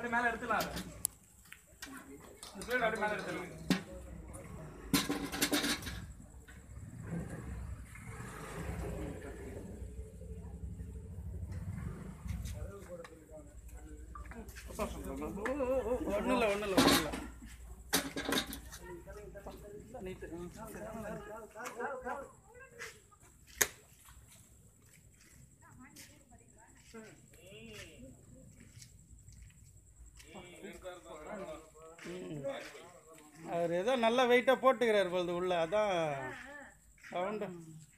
அப்படியே மேல எடுத்துலாம் அதை. இந்த பிளேட் அப்படியே மேல எடுத்துலாம் ஒன்றும் இல்லை ஒன்றும் இல்லை ஒன்றும் இல்லை நீட்டு அவர் ஏதோ நல்ல வெயிட்டாக போட்டுக்கிறார் பொழுது உள்ள அதான் சவுண்டு